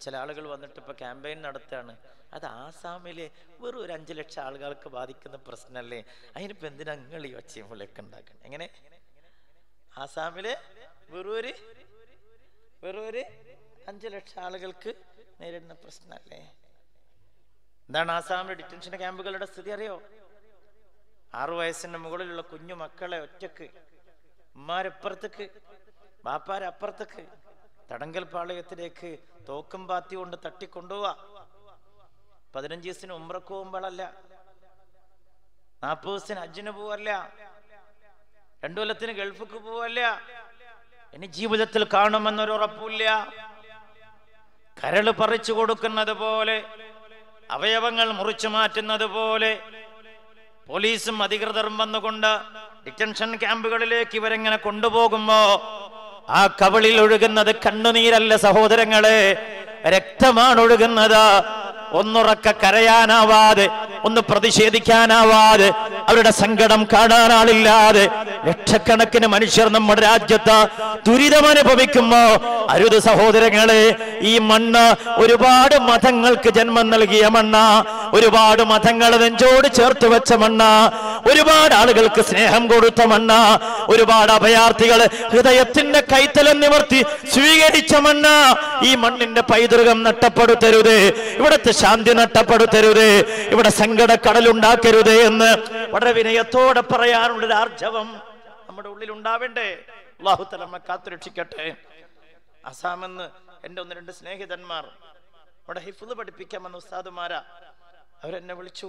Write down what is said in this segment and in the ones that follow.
ചില ആളുകൾ വന്നിട്ട് ഇപ്പൊ ക്യാമ്പയിൻ നടത്തുകയാണ് അത് ആസാമിലെ വെറും ഒരു അഞ്ചു ലക്ഷം ആളുകൾക്ക് ബാധിക്കുന്ന പ്രശ്നമല്ലേ അതിനിപ്പോ എന്തിനാ നിങ്ങൾ ഈ ഒച്ചയും വിളിയൊക്കെ ഉണ്ടാക്കണം എങ്ങനെ ആസാമിലെ വെറും ഒരു വെറും ഒരു അഞ്ചു ലക്ഷം ആളുകൾക്ക് നേരിടുന്ന പ്രശ്നമല്ലേ എന്താണ് ആസാമിലെ ഡിറ്റൻഷൻ ക്യാമ്പുകളുടെ സ്ഥിതി അറിയോ ആറു വയസ്സിന്റെ മുകളിലുള്ള കുഞ്ഞു മക്കളെ ഒറ്റക്ക് ഉമ്മാരപ്പുറത്തേക്ക് ബാപ്പാരപ്പുറത്തേക്ക് തടങ്കൽ പാളയത്തിലേക്ക് തോക്കും പാത്തി കൊണ്ട് തട്ടിക്കൊണ്ടുപോവാ പതിനഞ്ച് ദിവസത്തിന് ഉമ്രക്ക് പോകുമ്പോഴല്ല നാൽപ്പത് ദിവസത്തിന് അജ്ജിന് പോവല്ല രണ്ടു കൊല്ലത്തിന് ഗൾഫിക്ക് പോവല്ല ഇനി ജീവിതത്തിൽ കാണുമെന്നൊരു ഉറപ്പില്ല കരള് പറിച്ചു കൊടുക്കുന്നത് പോലെ അവയവങ്ങൾ മുറിച്ചു മാറ്റുന്നത് പോലെ പോലീസും അധികൃതരും വന്നുകൊണ്ട് ഡിറ്റൻഷൻ ക്യാമ്പുകളിലേക്ക് ഇവരെങ്ങനെ കൊണ്ടുപോകുമ്പോ ആ കവളിൽ ഒഴുകുന്നത് കണ്ണുനീരല്ല സഹോദരങ്ങളെ രക്തമാണ് ഒഴുകുന്നത് ഒന്നുറക്ക കരയാനാവാതെ ഒന്ന് പ്രതിഷേധിക്കാനാവാതെ അവരുടെ സങ്കടം കാണാനാളില്ലാതെ ലക്ഷക്കണക്കിന് മനുഷ്യർ നമ്മുടെ രാജ്യത്ത് ദുരിതം അനുഭവിക്കുമ്പോ അരുത് സഹോദരങ്ങളെ ഈ മണ്ണ് ഒരുപാട് മതങ്ങൾക്ക് ജന്മം നൽകിയ മണ്ണ ഒരുപാട് മതങ്ങൾ നെഞ്ചോട് ചേർത്ത് വെച്ച മണ്ണ ഒരുപാട് ആളുകൾക്ക് സ്നേഹം കൊടുത്ത മണ്ണ ഒരുപാട് അഭയാർത്ഥികൾ ഹൃദയത്തിന്റെ കൈത്തലം നിവർത്തി സ്വീകരിച്ച മണ്ണ ഈ മണ്ണിന്റെ പൈതൃകം നഷ്ടപ്പെടുത്തരുത് ഇവിടുത്തെ ശാന്തി നഷ്ടപ്പെടുത്തരുത് ഇവിടെ സങ്കടക്കടലുണ്ടാക്കരുത് എന്ന് വളരെ വിനയത്തോടെ പറയാനുള്ള ഒരു ആർജവം നമ്മുടെ ഉള്ളിൽ ഉണ്ടാവേണ്ടേ അള്ളാഹുത്തല നമ്മെ കാത്തുരക്ഷിക്കട്ടെ അസാമെന്ന് എൻ്റെ ഒന്ന് രണ്ട് സ്നേഹിതന്മാർ അവിടെ ഹിഫുദ് പഠിപ്പിക്കാമെന്ന് ഉസ്താദുമാരാ അവരെന്നെ വിളിച്ചു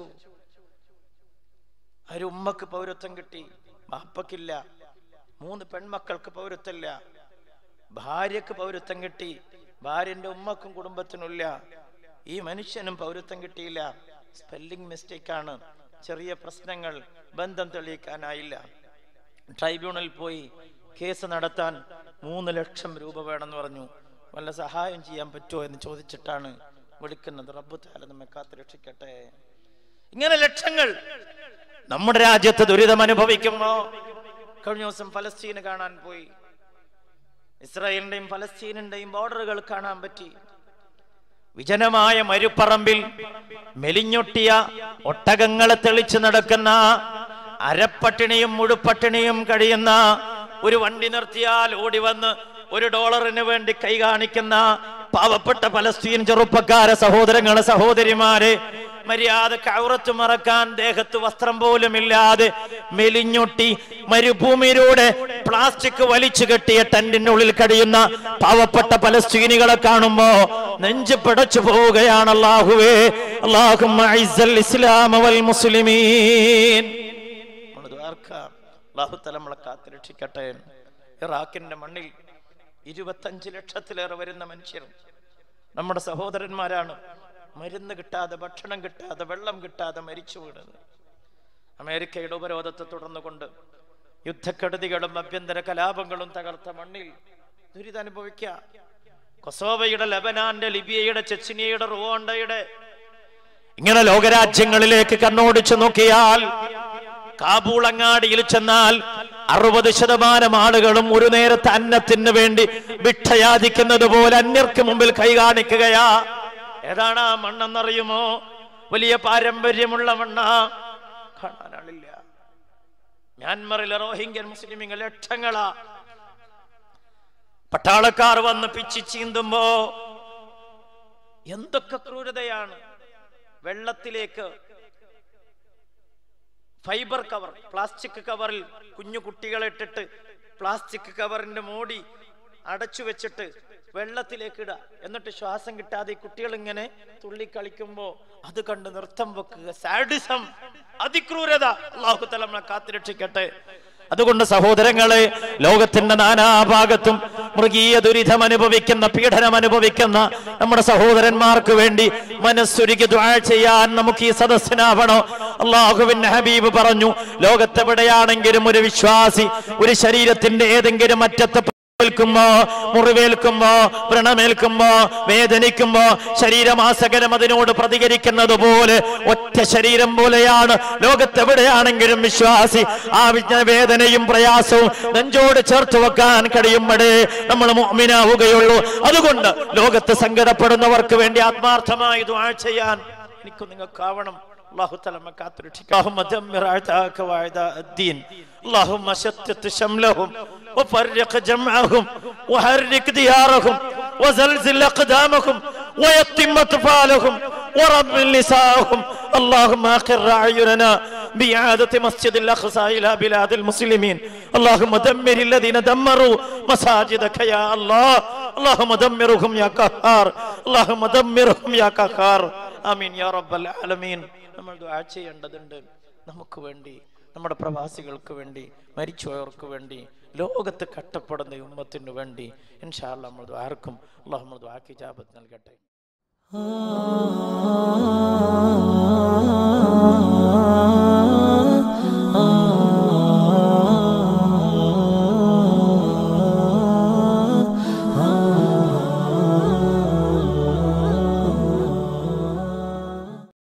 ഒരു ഉമ്മക്ക് പൗരത്വം കിട്ടി ബാപ്പക്കില്ല മൂന്ന് പെൺമക്കൾക്ക് പൗരത്വമില്ല ഭാര്യക്ക് പൗരത്വം കിട്ടി ഭാര്യന്റെ ഉമ്മക്കും കുടുംബത്തിനുമില്ല ഈ മനുഷ്യനും പൗരത്വം കിട്ടിയില്ല സ്പെല്ലിംഗ് മിസ്റ്റേക്ക് ആണ് ചെറിയ പ്രശ്നങ്ങൾ ബന്ധം തെളിയിക്കാനായില്ല ട്രൈബ്യൂണൽ പോയി കേസ് നടത്താൻ മൂന്ന് ലക്ഷം രൂപ വേണമെന്ന് പറഞ്ഞു വല്ല സഹായം ചെയ്യാൻ പറ്റുമോ എന്ന് ചോദിച്ചിട്ടാണ് വിളിക്കുന്നത് റബ്ബു താല നമ്മെ കാത്തു രക്ഷിക്കട്ടെ ഇങ്ങനെ ലക്ഷങ്ങൾ നമ്മുടെ രാജ്യത്ത് ദുരിതം അനുഭവിക്കുമ്പോ കഴിഞ്ഞ ദിവസം ഫലസ്തീന് കാണാൻ പോയി ഇസ്രായേലിന്റെയും ഫലസ്തീനിന്റെയും ബോർഡറുകൾ കാണാൻ പറ്റി വിജനമായ മരുപ്പറമ്പിൽ മെലിഞ്ഞൊട്ടിയ ഒട്ടകങ്ങളെ തെളിച്ചു നടക്കുന്ന അരപ്പട്ടിണിയും മുഴുപ്പട്ടിണിയും കഴിയുന്ന ഒരു വണ്ടി നിർത്തിയാൽ ഓടി വന്ന് ഒരു ഡോളറിന് വേണ്ടി കൈ കാണിക്കുന്ന പാവപ്പെട്ട പലസ്തീൻ ചെറുപ്പക്കാരെ സഹോദരങ്ങളെ സഹോദരിമാരെ മര്യാദ കൗറത്ത് മറക്കാൻ ദേഹത്ത് വസ്ത്രം പോലും ഇല്ലാതെ മെലിഞ്ഞൊട്ടി മരുഭൂമിയിലൂടെ പ്ലാസ്റ്റിക് വലിച്ചു കെട്ടിയ ടെന്റിനുള്ളിൽ കഴിയുന്ന പാവപ്പെട്ട പലസ്തീനികളെ കാണുമ്പോ നെഞ്ച് പിടച്ചു പോവുകയാണ് അള്ളാഹുവേ അള്ളാഹു ഇസ്ലാം വൽ മുസ്ലിമീൻ നമ്മൾ ദ്വാർക്കാം. അള്ളാഹു തല നമ്മളെ കാത്തുരക്ഷിക്കട്ടെ ഇറാഖിന്റെ മണ്ണിൽ ഇരുപത്തഞ്ച് ലക്ഷത്തിലേറെ വരുന്ന മനുഷ്യർ നമ്മുടെ സഹോദരന്മാരാണ് മരുന്ന് കിട്ടാതെ ഭക്ഷണം കിട്ടാതെ വെള്ളം കിട്ടാതെ മരിച്ചു വീണത് അമേരിക്കയുടെ ഉപരോധത്തെ തുടർന്നുകൊണ്ട് യുദ്ധക്കെടുതികളും ആഭ്യന്തര കലാപങ്ങളും തകർത്ത മണ്ണിൽ ദുരിതമനുഭവിക്കുക കൊസോവയുടെ ലബനാന്റെ ലിബിയയുടെ ചെച്ചിനിയയുടെ റുവാണ്ടയുടെ ഇങ്ങനെ ലോകരാജ്യങ്ങളിലേക്ക് കണ്ണോടിച്ചു നോക്കിയാൽ കാബൂൾ അങ്ങാടിയിൽ ചെന്നാൽ അറുപത് ശതമാനം ആളുകളും ഒരു നേരത്തെ അന്നത്തിന് വേണ്ടി ഭിക്ഷയാചിക്കുന്നത് പോലെ അന്യർക്ക് മുമ്പിൽ കൈ കാണിക്കുകയാ ഏതാണ് ആ മണ്ണെന്നറിയുമോ വലിയ പാരമ്പര്യമുള്ള മണ്ണ കാണാനാളില്ല മ്യാൻമറിലെ റോഹിംഗ്യൻ മുസ്ലിമിങ്ങൾ ലക്ഷങ്ങളാ പട്ടാളക്കാർ വന്ന് പിച്ചി ചീന്തുമ്പോ എന്തൊക്കെ ക്രൂരതയാണ് വെള്ളത്തിലേക്ക് ഫൈബർ കവർ പ്ലാസ്റ്റിക് കവറിൽ കുഞ്ഞു കുട്ടികളെ ഇട്ടിട്ട് പ്ലാസ്റ്റിക് കവറിന്റെ മോടി അടച്ചു വെച്ചിട്ട് വെള്ളത്തിലേക്ക് ഇടുക എന്നിട്ട് ശ്വാസം കിട്ടാതെ ഈ കുട്ടികൾ ഇങ്ങനെ തുള്ളി കളിക്കുമ്പോ അത് കണ്ട് നൃത്തം വെക്കുക സാഡിസം അതിക്രൂരത അള്ളാഹു തല നമ്മളെ കാത്തുരക്ഷിക്കട്ടെ അതുകൊണ്ട് സഹോദരങ്ങളെ ലോകത്തിന്റെ നാനാഭാഗത്തും മൃഗീയ ദുരിതം അനുഭവിക്കുന്ന പീഡനം അനുഭവിക്കുന്ന നമ്മുടെ സഹോദരന്മാർക്ക് വേണ്ടി മനസ്സുരുകി ദ്വാ ചെയ്യാൻ നമുക്ക് ഈ സദസ്സിനാവണോ അള്ളാഹുവിന്റെ ഹബീബ് പറഞ്ഞു ലോകത്തെവിടെയാണെങ്കിലും ഒരു വിശ്വാസി ഒരു ശരീരത്തിന്റെ ഏതെങ്കിലും അറ്റത്ത് േൽക്കുമ്പോ മുറിവേൽക്കുമ്പോ വ്രണമേൽക്കുമ്പോ വേദനിക്കുമ്പോ ശരീരമാസകരം അതിനോട് പ്രതികരിക്കുന്നത് പോലെ ഒറ്റ ശരീരം പോലെയാണ് ലോകത്തെവിടെയാണെങ്കിലും വിശ്വാസി ആ വിജ്ഞ വേദനയും പ്രയാസവും നെഞ്ചോട് ചേർത്ത് വെക്കാൻ കഴിയുമ്പോഴേ നമ്മൾ മോമിനാവുകയുള്ളൂ അതുകൊണ്ട് ലോകത്ത് സങ്കടപ്പെടുന്നവർക്ക് വേണ്ടി ആത്മാർത്ഥമായി ദുആ ചെയ്യാൻ എനിക്ക് നിങ്ങൾക്കാവണം അള്ളാഹു തലമ കാത്തുരക്ഷിക്കും اللهم شتت شملهم وفرق جمعهم وحرك ديارهم وزلزل أقدامهم ويتم أطفالهم ورب نساءهم اللهم أقر أعيننا بإعادة مسجد الأقصى إلى بلاد المسلمين اللهم دمر الذين دمروا مساجدك يا الله اللهم دمرهم يا قهار اللهم دمرهم يا قهار آمين يا رب العالمين നമ്മൾ ദുആ ചെയ്യേണ്ടതുണ്ട് നമുക്ക് വേണ്ടി നമ്മുടെ പ്രവാസികൾക്ക് വേണ്ടി മരിച്ചുപോയവർക്ക് വേണ്ടി ലോകത്ത് കട്ടപ്പെടുന്ന ഈ ഉമ്മത്തിന് വേണ്ടി ഇൻഷാല്ല നമ്മൾ ദ്വാർക്കും അള്ളാഹു നമ്മൾ ദ്വാക്കി ജാബത്ത് നൽകട്ടെ